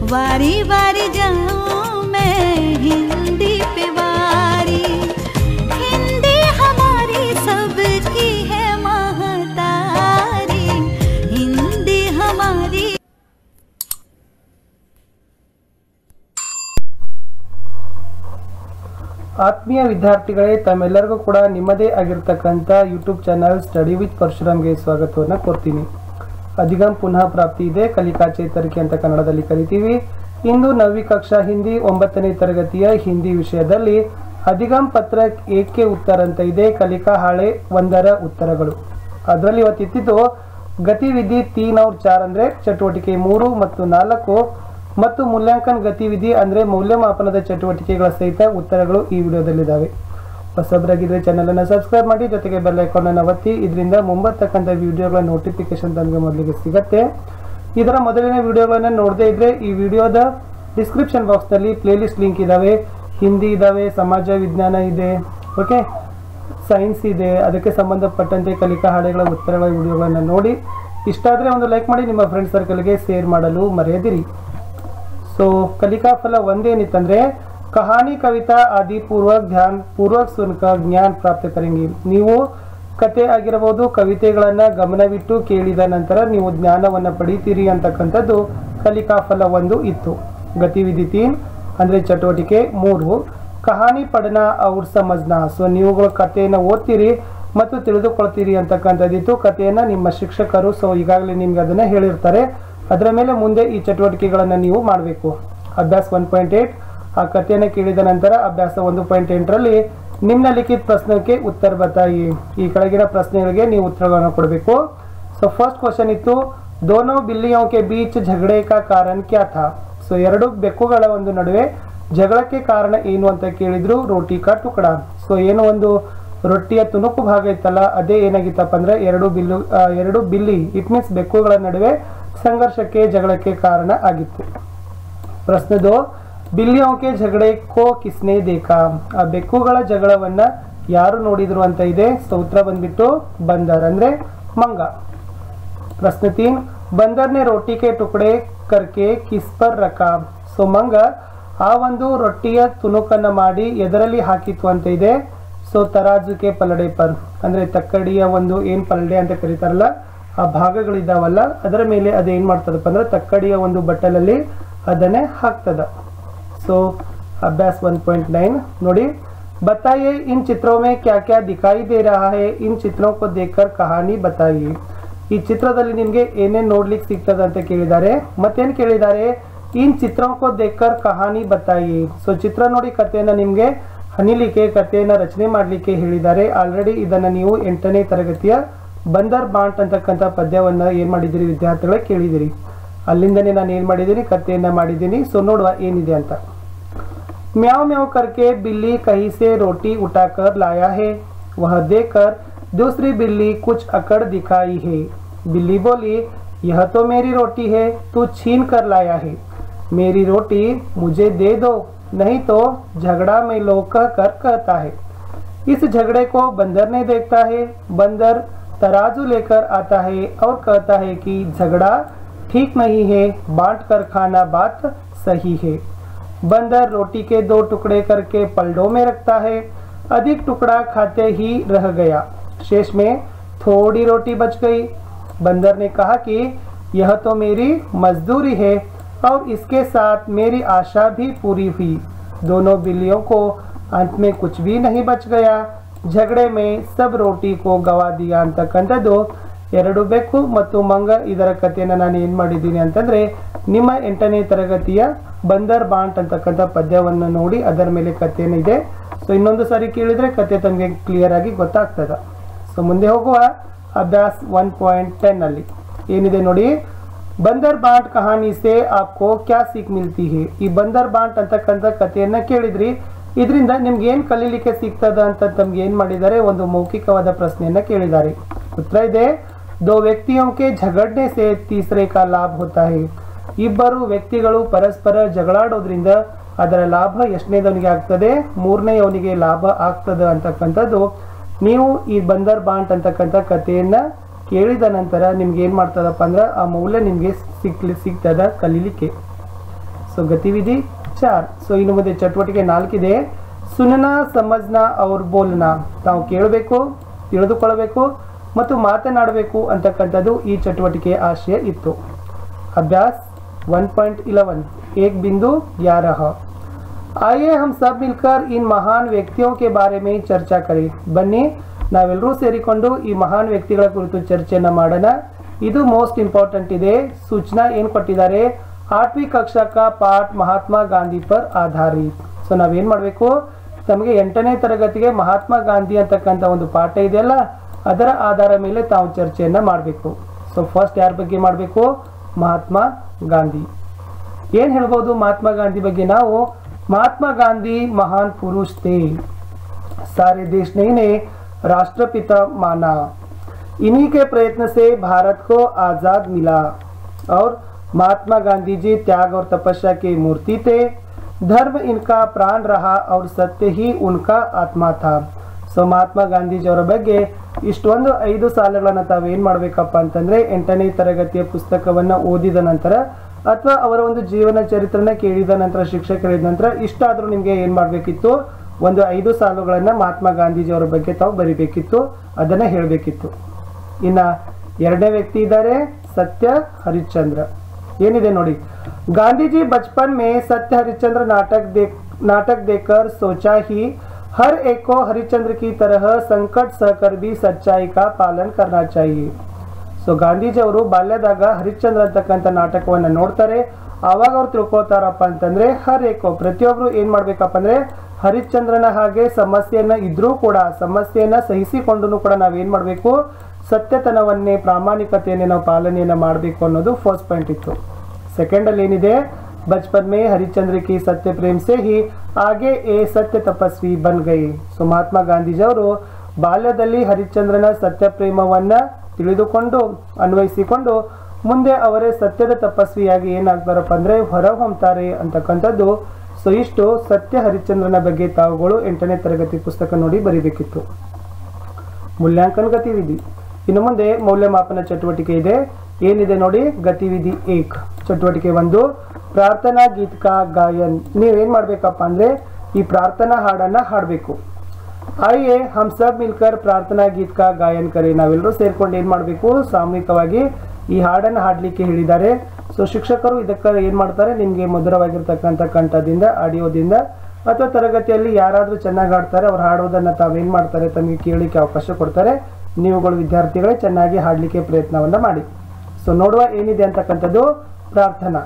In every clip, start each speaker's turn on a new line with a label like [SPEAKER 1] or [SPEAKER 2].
[SPEAKER 1] वारी वारी जाऊं मैं हिंदी पे वारी हिंदी हमारी सबकी है महतारी हिंदी हमारी
[SPEAKER 2] ಆತ್ಮೀಯ ವಿದ್ಯಾರ್ಥಿಗಳೇ ತಮ್ಮೆಲ್ಲರಿಗೂ ಕೂಡ ನಿಮ್ಮದೇ ಆಗಿರ್ತಕ್ಕಂಥ ಯೂಟ್ಯೂಬ್ ಚಾನಲ್ ಸ್ಟಡಿ ವಿತ್ ಪರಶುರಾಮ್ಗೆ ಸ್ವಾಗತವನ್ನು ಕೋರ್ತೀನಿ ಅಧಿಗಮ್ ಪುನಃ ಪ್ರಾಪ್ತಿ ಇದೆ ಕಲಿಕಾ ಚೇತರಿಕೆ ಅಂತ ಕನ್ನಡದಲ್ಲಿ ಕರಿತೀವಿ ಇಂದು ನವಿ ಕಕ್ಷಾ ಹಿಂದಿ ಒಂಬತ್ತನೇ ತರಗತಿಯ ಹಿಂದಿ ವಿಷಯದಲ್ಲಿ ಅಧಿಗಮ್ ಪತ್ರ ಏಕೆ ಉತ್ತರ ಅಂತ ಇದೆ ಕಲಿಕಾ ಹಾಳೆ ಒಂದರ ಉತ್ತರಗಳು ಅದರಲ್ಲಿ ಇವತ್ತಿದ್ದು ಗತಿವಿಧಿ ತೀನ್ ಅವ್ರ ಚಾರ್ ಅಂದ್ರೆ ಚಟುವಟಿಕೆ ಮೂರು ಮತ್ತು ನಾಲ್ಕು ಮತ್ತು ಮೂಲ್ಯಾಂಕನ ಗತಿವಿಧಿ ಅಂದ್ರೆ ಮೌಲ್ಯಮಾಪನದ ಚಟುವಟಿಕೆಗಳ ಸಹಿತ ಉತ್ತರಗಳು ಈ ವಿಡಿಯೋದಲ್ಲಿದ್ದಾವೆ ಹೊಸಬರಾಗಿದ್ರೆ ಚಾನಲ್ ಅನ್ನು ಸಬ್ಸ್ಕ್ರೈಬ್ ಮಾಡಿ ಜೊತೆಗೆ ಬೆಲ್ ಐಕಾನ್ ಅನ್ನು ಒತ್ತಿ ಇದರಿಂದ ಮುಂಬರ್ತಕ್ಕಂಥ ವಿಡಿಯೋಗಳ ನೋಟಿಫಿಕೇಶನ್ ತಮಗೆ ಮೊದಲಿಗೆ ಸಿಗತ್ತೆ ಇದರ ಮೊದಲಿನ ವಿಡಿಯೋಗಳನ್ನು ನೋಡದೇ ಇದ್ರೆ ಈ ವಿಡಿಯೋದ ಡಿಸ್ಕ್ರಿಪ್ಷನ್ ಬಾಕ್ಸ್ನಲ್ಲಿ ಪ್ಲೇಲಿಸ್ಟ್ ಲಿಂಕ್ ಇದಾವೆ ಹಿಂದಿ ಇದಾವೆ ಸಮಾಜ ವಿಜ್ಞಾನ ಇದೆ ಓಕೆ ಸೈನ್ಸ್ ಇದೆ ಅದಕ್ಕೆ ಸಂಬಂಧಪಟ್ಟಂತೆ ಕಲಿಕಾ ಹಾಳೆಗಳ ಉತ್ತರಗಳ ವಿಡಿಯೋಗಳನ್ನು ನೋಡಿ ಇಷ್ಟ ಆದರೆ ಒಂದು ಲೈಕ್ ಮಾಡಿ ನಿಮ್ಮ ಫ್ರೆಂಡ್ ಸರ್ಕಲ್ಗೆ ಶೇರ್ ಮಾಡಲು ಮರೆಯದಿರಿ ಸೊ ಕಲಿಕಾ ಫಲ ಒಂದೇನಿತ್ತಂದ್ರೆ ಕಹಾನಿ ಕವಿತಾ ಆದಿ ಪೂರ್ವಕ್ ಧ್ಯಾನ್ ಪೂರ್ವಕ್ ಸುನ್ಕ ಜ್ಞಾನ್ ಪ್ರಾಪ್ತ ಕರೆಂಗಿ ನೀವು ಕತೆ ಆಗಿರಬಹುದು ಕವಿತೆಗಳನ್ನ ಗಮನವಿಟ್ಟು ಕೇಳಿದ ನಂತರ ನೀವು ಜ್ಞಾನವನ್ನ ಪಡಿತೀರಿ ಅಂತಕ್ಕಂಥದ್ದು ಕಲಿಕಾ ಫಲ ಒಂದು ಇತ್ತು ಗತಿವಿಧಿ ತೀನ್ ಅಂದ್ರೆ ಚಟುವಟಿಕೆ ಮೂರು ಕಹಾನಿ ಪಡನ ಅವ್ರ ಸಮಜ್ನ ಸೊ ನೀವುಗಳು ಕಥೆಯನ್ನು ಓದ್ತೀರಿ ಮತ್ತು ತಿಳಿದುಕೊಳ್ತೀರಿ ಅಂತಕ್ಕಂಥದ್ದಿತ್ತು ಕಥೆಯನ್ನ ನಿಮ್ಮ ಶಿಕ್ಷಕರು ಸೊ ಈಗಾಗಲೇ ನಿಮ್ಗೆ ಅದನ್ನ ಹೇಳಿರ್ತಾರೆ ಅದರ ಮೇಲೆ ಮುಂದೆ ಈ ಚಟುವಟಿಕೆಗಳನ್ನು ನೀವು ಮಾಡಬೇಕು ಅಭ್ಯಾಸ ಒನ್ ಪಾಯಿಂಟ್ ಏಟ್ ಆ ಕಥೆಯನ್ನು ಕೇಳಿದ ನಂತರ ಅಭ್ಯಾಸ ಒಂದು ಪಾಯಿಂಟ್ ಎಂಟರಲ್ಲಿ ನಿಮ್ನಲಿಖಿತ ಪ್ರಶ್ನೆಗೆ ಉತ್ತರ ಬತಾಯಿ ಈ ಕೆಳಗಿನ ಪ್ರಶ್ನೆಗಳಿಗೆ ನೀವು ಉತ್ತರಗಳನ್ನು ಕೊಡಬೇಕು ಸೊ ಫಸ್ಟ್ ಕ್ವಶನ್ ಇತ್ತು ದೋನೋ ಬಿಲ್ಲಿಯೋ ಕೆ ಬೀಚ್ ಝಗಡೆ ಕಾ ಕಾರಣ ಕ್ಯಾ ಥಾ ಸೊ ಎರಡು ಬೆಕ್ಕುಗಳ ಒಂದು ನಡುವೆ ಜಗಳಕ್ಕೆ ಕಾರಣ ಏನು ಅಂತ ಕೇಳಿದ್ರು ರೋಟಿ ಕಾ ಟುಕಡ ಸೊ ಏನು ಒಂದು ರೊಟ್ಟಿಯ ತುಣುಕು ಭಾಗ ಇತ್ತಲ್ಲ ಅದೇ ಏನಾಗಿತ್ತಪ್ಪ ಅಂದ್ರೆ ಎರಡು ಬಿಲ್ಲು ಆ, ಎರಡು ಬಿಲ್ಲಿ ಇಟ್ ಮೀನ್ಸ್ ಬೆಕ್ಕುಗಳ ನಡುವೆ ಸಂಘರ್ಷಕ್ಕೆ ಜಗಳಕ್ಕೆ ಕಾರಣ ಆಗಿತ್ತು ಪ್ರಶ್ನೆ ದೋ ಬಿಲ್ಲಿಯೋ ಕೆ ಝಗಡೆ ಕೋ ಕಿಸ್ನೆ ದೇಖಾ ಆ ಬೆಕ್ಕುಗಳ ಜಗಳವನ್ನ ಯಾರು ನೋಡಿದ್ರು ಅಂತ ಇದೆ ಸೊ ಉತ್ತರ ಬಂದ್ಬಿಟ್ಟು ಬಂದರ್ ಅಂದ್ರೆ ಮಂಗ ಪ್ರಶ್ನೆ ತೀನ್ ಬಂದರ್ ನೆ ರೋಟಿ ಕೆ ಟುಕಡೆ ಕರ್ಕೆ ಕಿಸ್ ಪರ್ ರಖಾ ಸೊ ಮಂಗ ಆ ಒಂದು ರೊಟ್ಟಿಯ ತುಣುಕನ್ನ ಮಾಡಿ ಎದರಲ್ಲಿ ಹಾಕಿತ್ತು ಅಂತ ಇದೆ ಸೊ ತರಾಜುಕೆ ಪಲಡೆ ಪರ್ ಅಂದ್ರೆ ತಕ್ಕಡಿಯ ಒಂದು ಏನ್ ಪಲಡೆ ಅಂತ ಕರೀತಾರಲ್ಲ ಆ ಭಾಗಗಳಿದಾವಲ್ಲ ಅದರ ಮೇಲೆ ಅದು ಏನ್ ಮಾಡ್ತದಪ್ಪ ಅಂದ್ರೆ ತಕ್ಕಡಿಯ ಒಂದು ಬಟ್ಟಲಲ್ಲಿ ಅದನ್ನೇ ಹಾಕ್ತದ ಸೊ ಅಭ್ಯಾಸ ಒನ್ ಪಾಯಿಂಟ್ ನೈನ್ ನೋಡಿ बताइए इन चित्रों में क्या क्या दिखाई दे रहा है इन चित्रों को देखकर कहानी बताइए ಈ ಚಿತ್ರದಲ್ಲಿ ನಿಮಗೆ ಏನೇನ್ ನೋಡ್ಲಿಕ್ಕೆ ಸಿಗ್ತದೆ ಅಂತ ಕೇಳಿದ್ದಾರೆ ಮತ್ತೇನ್ ಕೇಳಿದ್ದಾರೆ ಇನ್ ಚಿತ್ರೋಂಕೋ ದೇಕ್ಕರ್ ಕಹಾನಿ ಬತಾಯಿ ಸೊ ಚಿತ್ರ ನೋಡಿ ಕಥೆಯನ್ನ ನಿಮ್ಗೆ ಹನಿಲಿಕ್ಕೆ ಕಥೆಯನ್ನ ರಚನೆ ಮಾಡ್ಲಿಕ್ಕೆ ಹೇಳಿದ್ದಾರೆ ಆಲ್ರೆಡಿ ಇದನ್ನ ನೀವು ಎಂಟನೇ ತರಗತಿಯ ಬಂದರ್ ಬಾಂಟ್ ಅಂತಕ್ಕಂಥ ಪದ್ಯವನ್ನ ಏನ್ ಮಾಡಿದಿರಿ ವಿದ್ಯಾರ್ಥಿಗಳೇ ಕೇಳಿದಿರಿ ಅಲ್ಲಿಂದನೇ ನಾನು ಏನ್ ಮಾಡಿದ್ದೀನಿ ಕಥೆಯನ್ನ ಮಾಡಿದ್ದೀನಿ ಸೊ ನೋಡುವ ಏನಿದೆ ಅಂತ म्याव म्याव करके बिल्ली कहीं से रोटी उठाकर लाया है वह देखकर दूसरी बिल्ली कुछ अकड़ दिखाई है बिल्ली बोली यह तो मेरी रोटी है तू छीन कर लाया है मेरी रोटी मुझे दे दो नहीं तो झगड़ा में लोग कह कर कहता है इस झगड़े को बंदर ने देखता है बंदर तराजू लेकर आता है और कहता है कि झगड़ा ठीक नहीं है बांट कर खाना बात सही है बंदर रोटी के दो टुकड़े करके पलड़ों में रखता है अधिक टुकड़ा खाते ही रह गया शेष में थोड़ी रोटी बच गई बंदर ने कहा कि यह तो मेरी मजदूरी है और इसके साथ मेरी आशा भी पूरी हुई दोनों बिल्लियों को अंत में कुछ भी नहीं बच गया झगड़े में सब रोटी को गवा दिया ಅಂತಕ್ಕಂಥದ್ದು ಎರಡು ಬೆಕ್ಕು ಮತ್ತು ಮಂಗ ಇದರ ಕಥೆಯನ್ನು ನಾನು ಏನು ಮಾಡಿದ್ದೀನಿ ಅಂತಂದ್ರೆ ನಿಮ್ಮ ಎಂಟನೇ ತರಗತಿಯ ಬಂದರ್ ಬಾಂಟ್ ಅಂತಕ್ಕಂಥ ಪದ್ಯವನ್ನು ನೋಡಿ ಅದರ ಮೇಲೆ ಕಥೆಯನ್ನು ಇದೆ ಸೊ ಇನ್ನೊಂದು ಸಾರಿ ಕೇಳಿದ್ರೆ ಕಥೆ ತಮಗೆ ಕ್ಲಿಯರ್ ಆಗಿ ಗೊತ್ತಾಗ್ತದ ಸೊ ಮುಂದೆ ಹೋಗುವ ಅಭ್ಯಾಸ್ ಒನ್ ಪಾಯಿಂಟ್ ಟೆನ್ ಅಲ್ಲಿ ಏನಿದೆ ನೋಡಿ ಬಂದರ್ ಬಾಂಟ್ ಕಹಾನಿ ಸೆ ಆಪ್ಕೋ ಕ್ಯಾ ಸೀಕ್ ಮಿಲ್ತಿ ಹೇ ಈ ಬಂದರ್ ಬಾಂಟ್ ಅಂತಕ್ಕಂಥ ಕಥೆಯನ್ನ ಕೇಳಿದ್ರಿ ಇದರಿಂದ ನಿಮ್ಗೆ ಏನ್ ಕಲೀಲಿಕ್ಕೆ ಸಿಗ್ತದ ಅಂತ ತಮ್ಗೆ ಏನ್ ಮಾಡಿದ್ದಾರೆ ಒಂದು ಮೌಖಿಕವಾದ ಪ್ರಶ್ನೆಯನ್ನ ಕೇಳಿದ್ದಾರೆ ಉತ್ತರ ಇದೆ ದೋ ವ್ಯಕ್ತಿಯೋ ಕೆ ಝಗಡ್ನೆ ಸೆ ತೀಸರೆ ಕಾ ಲಾಭ ಹೋತಾ ಹೇ ಇಬ್ಬರು ವ್ಯಕ್ತಿಗಳು ಪರಸ್ಪರ ಜಗಳಾಡೋದ್ರಿಂದ ಅದರ ಲಾಭ ಎಷ್ಟನೇದವನಿಗೆ ಆಗ್ತದೆ ಮೂರನೇಯವನಿಗೆ ಲಾಭ ಆಗ್ತದ ಅಂತಕ್ಕಂಥದ್ದು ನೀವು ಈ ಬಂದರ್ ಬಾಂಟ್ ಅಂತಕ್ಕಂಥ ಕಥೆಯನ್ನ ಕೇಳಿದ ನಂತರ ನಿಮ್ಗೆ ಏನ್ ಮಾಡ್ತದಪ್ಪ ಅಂದ್ರೆ ಆ ಮೌಲ್ಯ ನಿಮ್ಗೆ ಸಿಕ್ಲಿ ಸಿಗ್ತದ ಕಲೀಲಿಕ್ಕೆ ಸೊ ಗತಿವಿಧಿ ಚಾರ್ ಸೊ ಇನ್ನು ಮುಂದೆ ಚಟುವಟಿಕೆ ನಾಲ್ಕಿದೆ ಸುನನ ಸಮಜ್ನ ಅವ್ರ ಬೋಲ್ನ ತಾವು ಕೇಳಬೇಕು ತಿಳಿದುಕೊಳ್ಳಬೇಕು ಮತ್ತು ಮಾತನಾಡಬೇಕು ಅಂತಕ್ಕಂಥದ್ದು ಈ ಚಟುವಟಿಕೆಯ ಆಶಯ ಇತ್ತು ಅಭ್ಯಾಸ್ ಒನ್ ಪಾಯಿಂಟ್ ಇಲೆवन एक बिंदु ग्यारह आइए हम सब मिलकर इन महान ವ್ಯಕ್ತಿयों के बारे में ಚರ್ಚಾ करें ಬನ್ನಿ ನಾವೆಲ್ಲರೂ ಸೇರಿಕೊಂಡು ಈ ಮಹಾನ್ ವ್ಯಕ್ತಿಗಳ ಕುರಿತು ಚರ್ಚೆಯನ್ನ ಮಾಡೋಣ ಇದು ಮೋಸ್ಟ್ ಇಂಪಾರ್ಟೆಂಟ್ ಇದೆ ಸೂಚನಾ ಏನ್ ಕೊಟ್ಟಿದ್ದಾರೆ ಆಠ್ವಿ ಕಕ್ಷಾ ಕಾ ಪಾಠ ಮಹಾತ್ಮ ಗಾಂಧಿ ಪರ್ ಆಧಾರಿತ್ ಸೊ ನಾವೇನ್ ಮಾಡಬೇಕು ತಮಗೆ ಎಂಟನೇ ತರಗತಿಗೆ ಮಹಾತ್ಮ ಗಾಂಧಿ ಅಂತಕ್ಕಂಥ ಒಂದು ಪಾಠ ಇದೆಯಲ್ಲ ಅದರ ಆಧಾರ ಮೇಲೆ ತಾವು ಚರ್ಚೆಯನ್ನ ಮಾಡಬೇಕು ಸೊ ಫಸ್ಟ್ ಯಾರ ಬಗ್ಗೆ ಮಾಡಬೇಕು ಮಹಾತ್ಮ ಗಾಂಧಿ ಏನ್ ಹೇಳ್ಬೋದು ಮಹಾತ್ಮ ಗಾಂಧಿ ಬಗ್ಗೆ ನಾವು ಮಹಾತ್ಮ ಗಾಂಧಿ महान पुरुष थे सारे देश ने इन्हें राष्ट्रपिता माना इन्हीं के प्रयत्न से भारत को आजाद मिला और महात्मा गांधी जी त्याग और तपस्या की मूर्ति थे धर्म इनका प्राण रहा और सत्य ही उनका आत्मा था ಸೊ ಮಹಾತ್ಮ ಗಾಂಧೀಜಿಯವರ ಬಗ್ಗೆ ಇಷ್ಟೊಂದು ಐದು ಸಾಲುಗಳನ್ನ ತಾವೇನ್ ಮಾಡ್ಬೇಕಪ್ಪ ಅಂತಂದ್ರೆ ಎಂಟನೇ ತರಗತಿಯ ಪುಸ್ತಕವನ್ನ ಓದಿದ ನಂತರ ಅಥವಾ ಅವರ ಒಂದು ಜೀವನ ಚರಿತ್ರನ ಕೇಳಿದ ನಂತರ ಶಿಕ್ಷಕರಿದ ನಂತರ ಇಷ್ಟಾದ್ರೂ ನಿಮ್ಗೆ ಏನ್ ಮಾಡ್ಬೇಕಿತ್ತು ಒಂದು ಐದು ಸಾಲುಗಳನ್ನ ಮಹಾತ್ಮ ಗಾಂಧೀಜಿಯವರ ಬಗ್ಗೆ ತಾವು ಬರಿಬೇಕಿತ್ತು ಅದನ್ನ ಹೇಳಬೇಕಿತ್ತು ಇನ್ನ ಎರಡನೇ ವ್ಯಕ್ತಿ ಇದ್ದಾರೆ ಸತ್ಯ ಹರಿಶ್ಚಂದ್ರ ಏನಿದೆ ನೋಡಿ ಗಾಂಧೀಜಿ बचपन में सत्य हरिश्चंद्र नाटक देख नाटक देखकर सोचा ही हर एक को हरिश्चंद्र की तरह संकट सहकर भी सच्चाई का पालन करना चाहिए ಸೊ ಗಾಂಧೀಜಿ ಅವರು ಬಾಲ್ಯದಾಗ ಹರಿಶ್ಚಂದ್ರ ಅಂತಕ್ಕಂಥ ನಾಟಕವನ್ನ ನೋಡ್ತಾರೆ ಆವಾಗ ಅವ್ರು ತಿಳ್ಕೊತಾರಪ್ಪ ಅಂತಂದ್ರೆ ಹರ್ ಏಕೋ ಪ್ರತಿಯೊಬ್ರು ಏನ್ ಮಾಡ್ಬೇಕಪ್ಪ ಅಂದ್ರೆ ಹರಿಶ್ಚಂದ್ರನ ಹಾಗೆ ಸಮಸ್ಯೆಯನ್ನ ಇದ್ರೂ ಕೂಡ ಸಮಸ್ಯೆಯನ್ನ ಸಹಿಸಿಕೊಂಡು ಕೂಡ ನಾವೇನ್ ಮಾಡ್ಬೇಕು ಸತ್ಯತನವನ್ನೇ ಪ್ರಾಮಾಣಿಕತೆಯನ್ನೇ ನಾವು ಪಾಲನೆಯನ್ನ ಮಾಡಬೇಕು ಅನ್ನೋದು ಫಸ್ಟ್ ಪಾಯಿಂಟ್ ಇತ್ತು ಸೆಕೆಂಡ್ ಅಲ್ಲಿ ಏನಿದೆ बचपन में हरिश्चंद्र की सत्य प्रेम से ही आगे ए सत्य तपस्वी बन गए ಸೊ ಮಹಾತ್ಮ ಗಾಂಧೀಜಿಯವರು ಬಾಲ್ಯದಲ್ಲಿ ಹರಿಶ್ಚಂದ್ರನ ಸತ್ಯ ಪ್ರೇಮವನ್ನ ತಿಳಿದುಕೊಂಡು ಅನ್ವಯಿಸಿಕೊಂಡು ಮುಂದೆ ಅವರೇ ಸತ್ಯದ ತಪಸ್ವಿಯಾಗಿ ಏನಾಗ್ತಾರಪ್ಪ ಅಂದ್ರೆ ಹೊರ ಹೊಮ್ತಾರೆ ಅಂತಕ್ಕಂಥದ್ದು ಸೊ ಇಷ್ಟು ಸತ್ಯ ಹರಿಶ್ಚಂದ್ರನ ಬಗ್ಗೆ ತಾವುಗಳು ಎಂಟನೇ ತರಗತಿ ಪುಸ್ತಕ ನೋಡಿ ಬರಿಬೇಕಿತ್ತು ಮೂಲ್ಯಾಂಕನ ಗತಿವಿಧಿ ಇನ್ನು ಮುಂದೆ ಮೌಲ್ಯಮಾಪನ ಚಟುವಟಿಕೆ ಇದೆ ಏನಿದೆ ನೋಡಿ ಗತಿವಿಧಿ ಏಕ್ ಚಟುವಟಿಕೆ ಒಂದು ಪ್ರಾರ್ಥನಾ ಗೀತ್ ಕಾ ಗಾಯನ್ ನೀವೇನ್ ಮಾಡ್ಬೇಕಪ್ಪ ಅಂದ್ರೆ ಈ ಪ್ರಾರ್ಥನಾ ಹಾಡನ್ನ ಹಾಡಬೇಕು ಆಯೇ ಹಮ್ ಸಬ್ ಮಿಲ್ಕರ್ ಪ್ರಾರ್ಥನಾ ಗೀತ್ ಕಾ ಗಾಯನ್ ಕರೆ ನಾವೆಲ್ಲರೂ ಸೇರ್ಕೊಂಡು ಏನ್ ಮಾಡಬೇಕು ಸಾಮೂಹಿಕವಾಗಿ ಈ ಹಾಡನ್ನು ಹಾಡ್ಲಿಕ್ಕೆ ಹೇಳಿದ್ದಾರೆ ಸೊ ಶಿಕ್ಷಕರು ಇದಕ್ಕೆ ಏನ್ ಮಾಡ್ತಾರೆ ನಿಮ್ಗೆ ಮಧುರವಾಗಿರ್ತಕ್ಕಂಥ ಕಂಠದಿಂದ ಆಡಿಯೋದಿಂದ ಅಥವಾ ತರಗತಿಯಲ್ಲಿ ಯಾರಾದ್ರೂ ಚೆನ್ನಾಗಿ ಹಾಡ್ತಾರೆ ಅವ್ರು ಹಾಡೋದನ್ನ ತಾವೇನ್ ಮಾಡ್ತಾರೆ ತಮಗೆ ಕೇಳಲಿಕ್ಕೆ ಅವಕಾಶ ಕೊಡ್ತಾರೆ ನೀವುಗಳು ವಿದ್ಯಾರ್ಥಿಗಳೇ ಚೆನ್ನಾಗಿ ಹಾಡ್ಲಿಕ್ಕೆ ಪ್ರಯತ್ನವನ್ನ ಮಾಡಿ ಸೊ ನೋಡುವ ಏನಿದೆ ಅಂತಕ್ಕಂಥದ್ದು ಪ್ರಾರ್ಥನಾ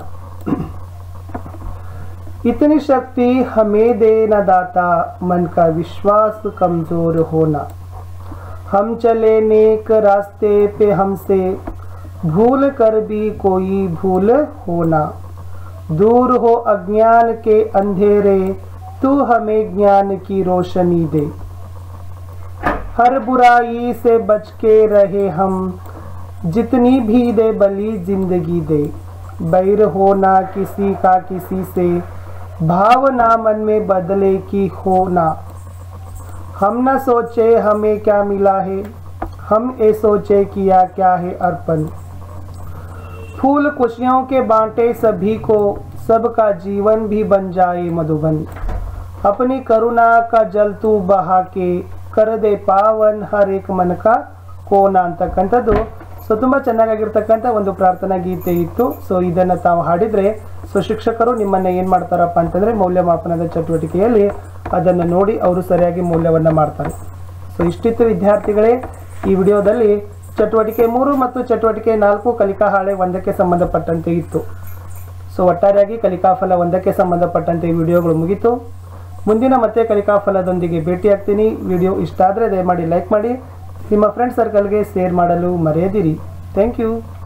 [SPEAKER 2] इतनी शक्ति हमें दे न दाता मन का विश्वास कमजोर होना हम चले नेक रास्ते पे हमसे भूल कर भी कोई भूल होना दूर हो अज्ञान के अंधेरे तू हमें ज्ञान की रोशनी दे हर बुराई से बच के रहे हम जितनी भी दे बली जिंदगी दे बैर होना किसी का किसी से भावना मन में बदले की होना हम न सोचे हमें क्या मिला है हम ये सोचे किया क्या है अर्पण फूल खुशियों के बांटे सभी को सबका जीवन भी बन जाए मधुबन अपनी करुणा का जल तू बहा के कर दे पावन हर एक मन का ಕೋನ ಅಂತಕ್ಕಂಥದ್ದು ಸೊ ತುಂಬ ಚೆನ್ನಾಗಿರ್ತಕ್ಕಂಥ ಒಂದು ಪ್ರಾರ್ಥನಾ ಗೀತೆ ಇತ್ತು ಸೊ ಇದನ್ನು ತಾವು ಹಾಡಿದರೆ ಸೊ ಶಿಕ್ಷಕರು ನಿಮ್ಮನ್ನು ಏನು ಮಾಡ್ತಾರಪ್ಪ ಅಂತಂದರೆ ಮೌಲ್ಯಮಾಪನದ ಚಟುವಟಿಕೆಯಲ್ಲಿ ಅದನ್ನು ನೋಡಿ ಅವರು ಸರಿಯಾಗಿ ಮೌಲ್ಯವನ್ನು ಮಾಡ್ತಾರೆ ಸೊ ಇಷ್ಟಿತ್ತು ವಿದ್ಯಾರ್ಥಿಗಳೇ ಈ ವಿಡಿಯೋದಲ್ಲಿ ಚಟುವಟಿಕೆ ಮೂರು ಮತ್ತು ಚಟುವಟಿಕೆ ನಾಲ್ಕು ಕಲಿಕಾ ಹಾಳೆ ಒಂದಕ್ಕೆ ಸಂಬಂಧಪಟ್ಟಂತೆ ಇತ್ತು ಸೊ ಒಟ್ಟಾರೆಯಾಗಿ ಕಲಿಕಾಫಲ ಒಂದಕ್ಕೆ ಸಂಬಂಧಪಟ್ಟಂತೆ ಈ ವಿಡಿಯೋಗಳು ಮುಗೀತು ಮುಂದಿನ ಮತ್ತೆ ಕಲಿಕಾಫಲದೊಂದಿಗೆ ಭೇಟಿಯಾಗ್ತೀನಿ ವಿಡಿಯೋ ಇಷ್ಟ ಆದರೆ ದಯಮಾಡಿ ಲೈಕ್ ಮಾಡಿ ನಿಮ್ಮ ಫ್ರೆಂಡ್ ಸರ್ಕಲ್ಗೆ ಶೇರ್ ಮಾಡಲು ಮರೆಯದಿರಿ ಥ್ಯಾಂಕ್ ಯು